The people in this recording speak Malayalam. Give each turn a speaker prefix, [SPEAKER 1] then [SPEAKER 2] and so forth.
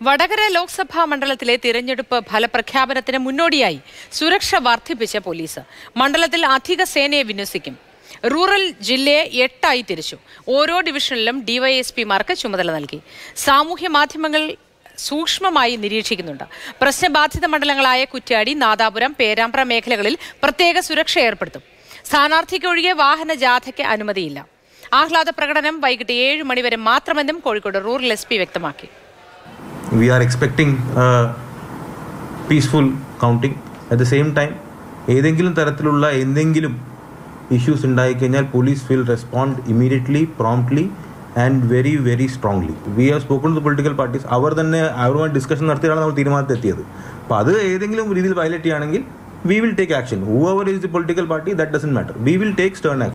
[SPEAKER 1] വടകര ലോക്സഭാ മണ്ഡലത്തിലെ തിരഞ്ഞെടുപ്പ് ഫലപ്രഖ്യാപനത്തിന് മുന്നോടിയായി സുരക്ഷ വർദ്ധിപ്പിച്ച പോലീസ് മണ്ഡലത്തിൽ അധിക സേനയെ വിന്യസിക്കും റൂറൽ ജില്ലയെ എട്ടായി തിരിച്ചു ഓരോ ഡിവിഷനിലും ഡിവൈഎസ്പിമാർക്ക് ചുമതല നൽകി സാമൂഹ്യ മാധ്യമങ്ങൾ സൂക്ഷ്മമായി നിരീക്ഷിക്കുന്നുണ്ട് പ്രശ്നബാധിത മണ്ഡലങ്ങളായ കുറ്റ്യാടി നാദാപുരം പേരാമ്പ്ര മേഖലകളിൽ പ്രത്യേക സുരക്ഷ ഏർപ്പെടുത്തും സ്ഥാനാർത്ഥിക്ക് ഒഴികെ വാഹന ജാഥയ്ക്ക് അനുമതിയില്ല ആഹ്ലാദ പ്രകടനം വൈകിട്ട് ഏഴ് മണിവരെ മാത്രമെന്നും കോഴിക്കോട് റൂറൽ എസ് പി വ്യക്തമാക്കി
[SPEAKER 2] we are expecting a peaceful counting at the same time ഏതെങ്കിലും തരത്തിലുള്ള എന്തെങ്കിലും ഇഷ്യൂസ് ഉണ്ടായിക്കഴിഞ്ഞാൽ police will respond immediately promptly and very very strongly we have spoken to political parties അവർ തന്നെ അവരുമായി ഡിസ്കഷൻ നടത്തിയാണ് നമ്മൾ തീരുമാനത്തിലെത്തിയത് അപ്പോൾ അത് ഏതെങ്കിലും രീതിയിൽ വയലേറ്റ് ചെയ്യുകയാണെങ്കിൽ we will take action whoever is the political party that doesn't matter we will take stern action